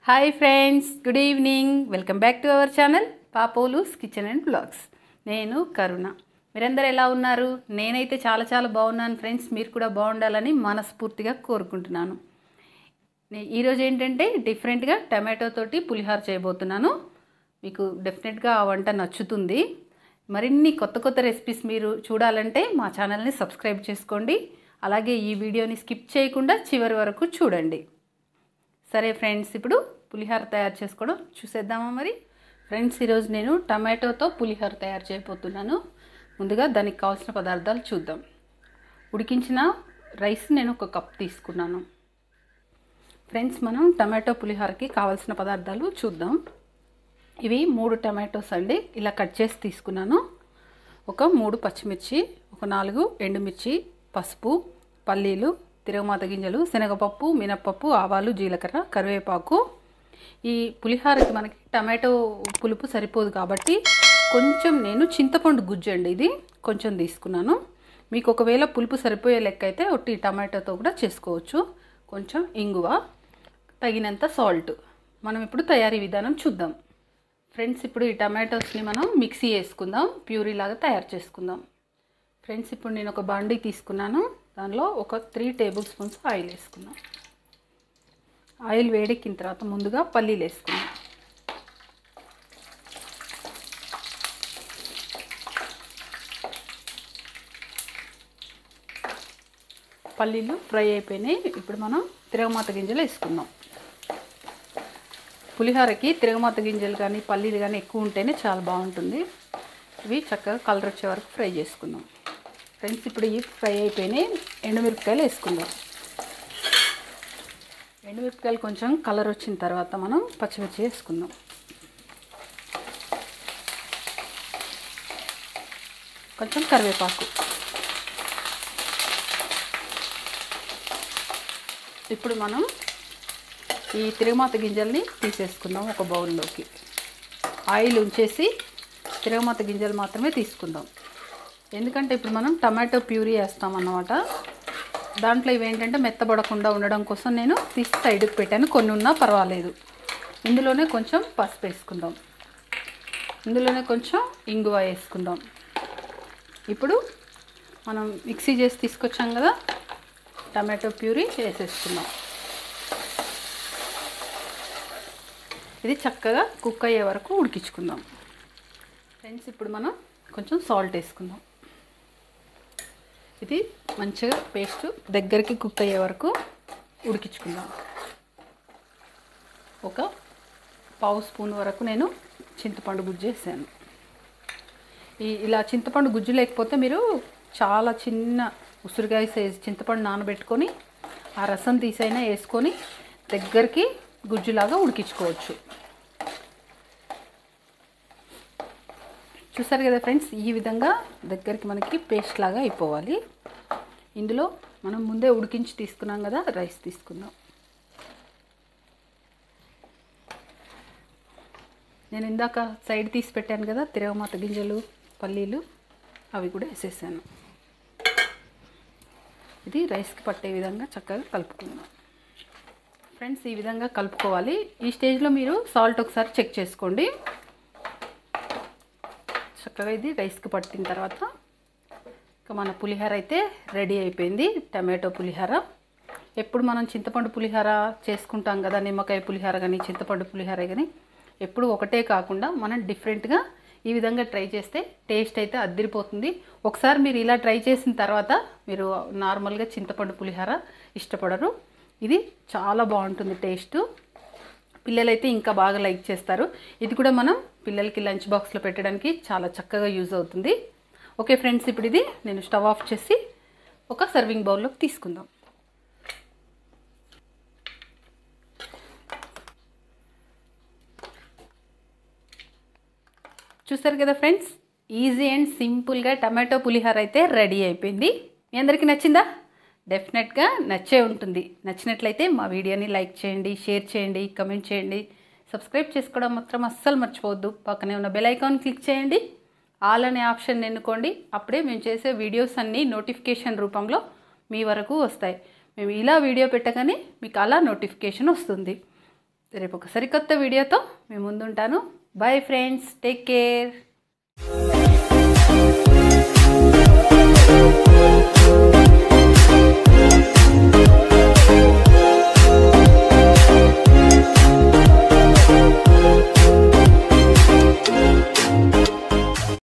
hi friends good evening welcome back to our channel పాపోలుస్ kitchen and blogs నేను కరుణ మీరందరూ ఎలా ఉన్నారు నేనైతే చాలా చాలా బాగున్నాను ఫ్రెండ్స్ మీరు కూడా బాగుండాలని మనస్ఫూర్తిగా కోరుకుంటున్నాను నే- ఈరోజు ఏంటంటే డిఫరెంట్గా టమాటో తోటి పులిహోర చేయబోతున్నాను మీకు డెఫినెట్గా ఆ వంట నచ్చుతుంది మరిన్ని కొత్త కొత్త రెసిపీస్ మీరు చూడాలంటే మా ఛానల్ని సబ్స్క్రైబ్ చేసుకోండి అలాగే ఈ వీడియోని స్కిప్ చేయకుండా చివరి వరకు చూడండి సరే ఫ్రెండ్స్ ఇప్పుడు పులిహోర తయారు చేసుకోవడం చూసేద్దామా మరి ఫ్రెండ్స్ ఈరోజు నేను టమాటోతో పులిహోర తయారు చేయబోతున్నాను ముందుగా దానికి కావాల్సిన పదార్థాలు చూద్దాం ఉడికించిన రైస్ నేను ఒక కప్ తీసుకున్నాను ఫ్రెండ్స్ మనం టమాటో పులిహోరకి కావాల్సిన పదార్థాలు చూద్దాం ఇవి మూడు టమాటోస్ అండి ఇలా కట్ చేసి తీసుకున్నాను ఒక మూడు పచ్చిమిర్చి ఒక నాలుగు ఎండుమిర్చి పసుపు పల్లీలు తిరగమాత గింజలు శనగపప్పు మినప్పప్పు ఆవాలు జీలకర్ర కరివేపాకు ఈ పులిహోరకి మనకి టమాటో పులుపు సరిపోదు కాబట్టి కొంచెం నేను చింతపండు గుజ్జు అండి ఇది కొంచెం తీసుకున్నాను మీకు ఒకవేళ పులుపు సరిపోయే లెక్క అయితే ఒట్టి టమాటోతో కూడా చేసుకోవచ్చు కొంచెం ఇంగువ తగినంత సాల్ట్ మనం ఇప్పుడు తయారీ విధానం చూద్దాం ఫ్రెండ్స్ ఇప్పుడు ఈ టమాటోస్ని మనం మిక్సీ వేసుకుందాం ప్యూరీ లాగా తయారు చేసుకుందాం ఫ్రెండ్స్ ఇప్పుడు నేను ఒక బండి తీసుకున్నాను దానిలో ఒక త్రీ టేబుల్ స్పూన్స్ ఆయిల్ వేసుకుందాం ఆయిల్ వేడెక్కిన తర్వాత ముందుగా పల్లీలు వేసుకుందాం పల్లీలు ఫ్రై అయిపోయినాయి ఇప్పుడు మనం తిరగమాత గింజలు వేసుకుందాం పులిహోరకి తిరగమాత గింజలు కానీ పల్లీలు కానీ ఎక్కువ ఉంటేనే చాలా బాగుంటుంది ఇవి చక్కగా కలర్ వచ్చే వరకు ఫ్రై చేసుకుందాం ఫ్రెండ్స్ ఇప్పుడు ఇవి ఫ్రై అయిపోయినాయి ఎండుమిరపకాయలు వేసుకుందాం ఎండుమిరపకాయలు కొంచెం కలర్ వచ్చిన తర్వాత మనం పచ్చిమిర్చి వేసుకుందాం కొంచెం కరివేపాకు ఇప్పుడు మనం ఈ తిరగమాత గింజల్ని తీసేసుకుందాం ఒక బౌల్లోకి ఆయిల్ ఉంచేసి తిరగమాత గింజలు మాత్రమే తీసుకుందాం ఎందుకంటే ఇప్పుడు మనం టమాటో ప్యూరీ వేస్తాం అన్నమాట దాంట్లో ఇవేంటంటే మెత్తబడకుండా ఉండడం కోసం నేను తీసి సైడ్కి పెట్టాను కొన్ని ఉన్నా పర్వాలేదు ఇందులోనే కొంచెం పసుపు వేసుకుందాం ఇందులోనే కొంచెం ఇంగువ వేసుకుందాం ఇప్పుడు మనం మిక్సీ చేసి తీసుకొచ్చాం కదా టమాటో ప్యూరీ వేసేసుకుందాం ఇది చక్కగా కుక్ అయ్యే వరకు ఉడికించుకుందాం ఫ్రెండ్స్ ఇప్పుడు మనం కొంచెం సాల్ట్ వేసుకుందాం ఇది మంచిగా పేస్ట్ దగ్గరికి కుక్ అయ్యే వరకు ఉడికించుకుందాం ఒక పావు స్పూన్ వరకు నేను చింతపండు గుజ్జు వేసాను ఈ ఇలా చింతపండు గుజ్జు లేకపోతే మీరు చాలా చిన్న ఉసిరికాయ సైజు చింతపండు నానబెట్టుకొని ఆ రసం తీసైనా వేసుకొని దగ్గరికి గుజ్జులాగా ఉడికించుకోవచ్చు చూసారు కదా ఫ్రెండ్స్ ఈ విధంగా దగ్గరికి మనకి పేస్ట్ లాగా అయిపోవాలి ఇందులో మనం ముందే ఉడికించి తీసుకున్నాం కదా రైస్ తీసుకుందాం నేను ఇందాక సైడ్ తీసి పెట్టాను కదా తిరగమాత గింజలు పల్లీలు అవి కూడా వేసేసాను ఇది రైస్కి పట్టే విధంగా చక్కగా కలుపుకుందాం ఫ్రెండ్స్ ఈ విధంగా కలుపుకోవాలి ఈ స్టేజ్లో మీరు సాల్ట్ ఒకసారి చెక్ చేసుకోండి చక్కగా ఇది రైస్కి పట్టిన తర్వాత ఇక మన పులిహోర అయితే రెడీ అయిపోయింది టమాటో పులిహోర ఎప్పుడు మనం చింతపండు పులిహోర చేసుకుంటాం కదా నిమ్మకాయ పులిహోర కానీ చింతపండు పులిహోర కానీ ఎప్పుడు ఒకటే కాకుండా మనం డిఫరెంట్గా ఈ విధంగా ట్రై చేస్తే టేస్ట్ అయితే అద్దరిపోతుంది ఒకసారి మీరు ఇలా ట్రై చేసిన తర్వాత మీరు నార్మల్గా చింతపండు పులిహోర ఇష్టపడరు ఇది చాలా బాగుంటుంది టేస్ట్ పిల్లలైతే ఇంకా బాగా లైక్ చేస్తారు ఇది కూడా మనం పిల్లలకి లంచ్ బాక్స్లో పెట్టడానికి చాలా చక్కగా యూజ్ అవుతుంది ఓకే ఫ్రెండ్స్ ఇప్పుడు ఇది నేను స్టవ్ ఆఫ్ చేసి ఒక సర్వింగ్ బౌల్లోకి తీసుకుందాం చూస్తారు కదా ఫ్రెండ్స్ ఈజీ అండ్ సింపుల్గా టమాటో పులిహోర అయితే రెడీ అయిపోయింది మీ అందరికీ నచ్చిందా డెఫినెట్గా నచ్చే ఉంటుంది నచ్చినట్లయితే మా వీడియోని లైక్ చేయండి షేర్ చేయండి కమెంట్ చేయండి సబ్స్క్రైబ్ చేసుకోవడం మాత్రం అస్సలు మర్చిపోవద్దు పక్కనే ఉన్న బెల్ ఐకాన్ క్లిక్ చేయండి ఆల్ అనే ఆప్షన్ ఎన్నుకోండి అప్పుడే మేము చేసే వీడియోస్ అన్నీ నోటిఫికేషన్ రూపంలో మీ వరకు వస్తాయి మేము ఇలా వీడియో పెట్టగానే మీకు అలా నోటిఫికేషన్ వస్తుంది రేపు ఒక సరికొత్త వీడియోతో మేము ముందుంటాను బాయ్ ఫ్రెండ్స్ టేక్ కేర్